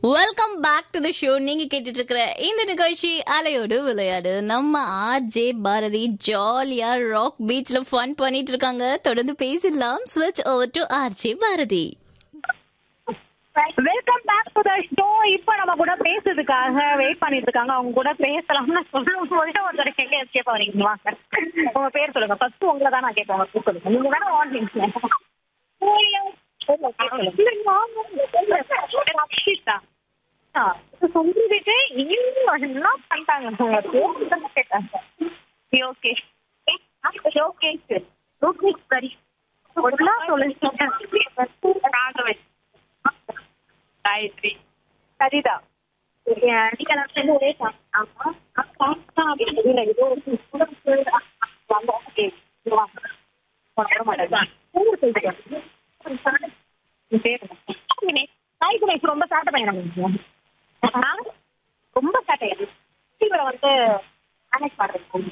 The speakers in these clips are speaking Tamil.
Welcome back to the show நீங்க கேட்டுட்டு இருக்கிற இந்த நிகழ்ச்சி அலையோடு விளையாடு நம்ம ஆர்ஜே பாரதி ஜாலியா ராக் பீச்ல ஃபன் பண்ணிட்டு இருக்காங்க தொடர்ந்து பேசிடலாம் ஸ்விட்ச் over to RJ Bharathi welcome back to the show இப்போ நம்ம கூட பேசுறதுக்காக வெயிட் பண்ணிட்டு இருக்காங்க அவங்க கூட பேசலாம்னு சொல்லும் போதே ஒரு தடவை எங்க எஸ்கேப் வரீங்க வாங்க உங்க பேர் சொல்லுங்க ஃபர்ஸ்ட் உங்களை தான் நான் கேட்பேன் உங்க பேர் சொல்லுங்க நீங்க தானே ஆன்லைன் அக்ஷிதா சொல்லிட்டு இன்னும் என்ன பண்ணிட்டாங்க உங்க பேர் தான் கேட்டாங்க யோகேஷ் யோகேஷ் யோகேஷ் சரி ஒன்னா சொல்லுங்க ராகவன் காயத்ரி சரிதா நீங்க நான் சேர்ந்து ஒரே class. ஆமா அப்பா அப்படின்னு இல்லை ஏதோ ஒரு ஓகே வாங்க வர மாட்டேன் ஊர் போயிட்டு வரேன். உன் பேர் என்ன? சாய் குணேஷ் ரொம்ப சேட்டை பையன் ரொம்ப சேட்டை இவரை வந்து மேனேஜ் பண்றேன்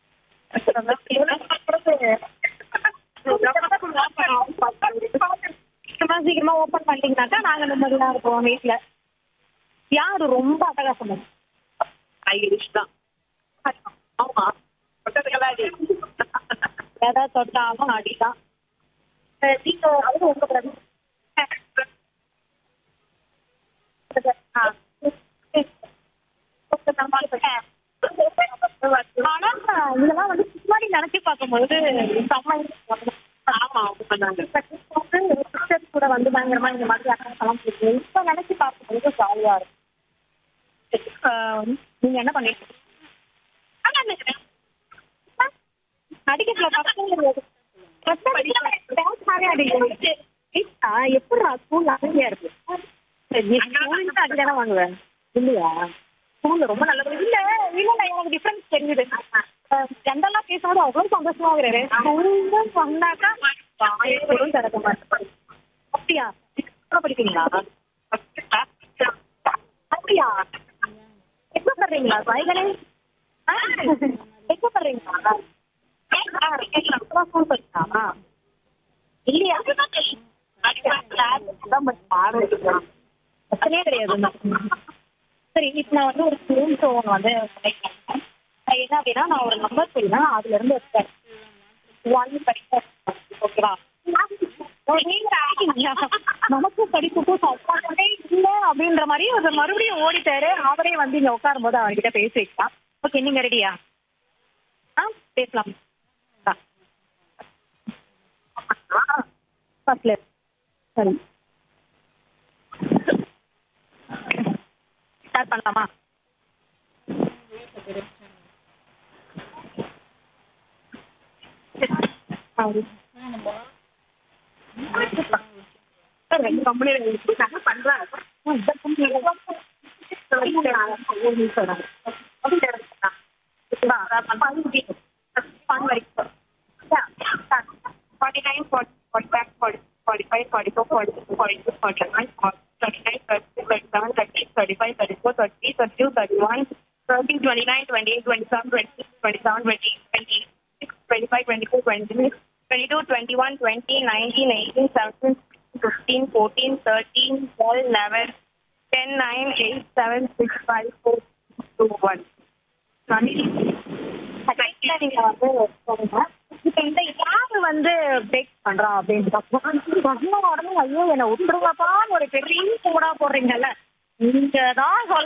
சீக்கிரமா சீக்கிரமா ஓபன் பண்ணிட்டீங்கன்னாக்கா நாங்க நிம்மதியா இருப்போம் வீட்டுல யாரு ரொம்ப அட்டகாசம் ஐரிஷ் தான் ஆமா ஏதாவது தொட்டாலும் அடிதான் நீங்க அது உங்க பிரதம ஆனா இதெல்லாம் வந்து முன்னாடி நினைச்சு பார்க்கும்போது செம்ம ஆமா சிஸ்டர்ஸ் கூட வந்து பயங்கரமா இந்த மாதிரி அக்கெல்லாம் போட்டு இப்ப நினைச்சு பார்க்கும்போது ஜாலியா இருக்கும் ஆஹ் நீங்க என்ன பண்ணிட்டு இருக்கீங்க? அடிக்கிறதுல பசங்க எப்படி ஸ்கூல் அமைதியா இருக்கு ஸ்கூலுக்கு அடிதானே வாங்குவேன் இல்லையா ஸ்கூல்ல ரொம்ப நல்லது இல்ல இல்ல இல்ல எனக்கு டிஃபரன்ஸ் தெரியுது ஜென்ரலா பேசும்போது அவ்வளவு சந்தோஷமா இருக்கிறேன் ஸ்கூல்ல வந்தாக்கா வாய்ப்புகளும் திறக்க மாட்டேன் அப்படியா எவ்வளவு படிக்கிறீங்களா அப்படியா எப்ப பண்றீங்களா சாய்களே எப்ப பண்றீங்களா ஸ்கூல் படிச்சா இல்லையா பிரச்சனையே கிடையாது சரி இப்போ நான் வந்து ஒரு ஸ்கூல் ஷோ வந்து connect பண்ணேன். அது என்ன அப்படின்னா நான் ஒரு நம்பர் சொல்லுவேன் அதுல இருந்து எடுத்தேன் ஒன் படிக்க ஓகேவா நமக்கு படிப்புக்கும் சப்போர்ட்டே இல்ல அப்படின்ற மாதிரி ஒரு மறுபடியும் ஓடிட்டாரு அவரே வந்து இங்க உட்காரும் போது அவர்கிட்ட பேசி வைக்கலாம் ஓகே நீங்க ரெடியா ஆ பேசலாம் ஃபர்ஸ்ட்ல சரி ஸ்டார்ட் பண்ணலாமா Forty nine, forty, forty five, forty, forty five, forty four, forty six, forty two, forty nine, forty, thirty nine, thirty six, thirty seven, thirty eight, thirty five, thirty four, thirty three, thirty two, thirty one, thirty, twenty nine, twenty eight, twenty seven, twenty six, twenty seven, twenty eight, twenty six, twenty five, twenty four, twenty six, twenty two, twenty one, twenty, nineteen, eighteen, seventeen, fifteen, fourteen, thirteen, twelve, eleven, ten, nine, eight, seven, six, five, four, two, one. நீங்க வந்து சொல்லுங்க இப்ப இந்த யாரு வந்து பிரேக் பண்றா அப்படின்னு சொன்ன உடனே ஐயோ என்ன விட்டுருங்கப்பான்னு ஒரு பெரிய கூடா போடுறீங்கல்ல நீங்க தான்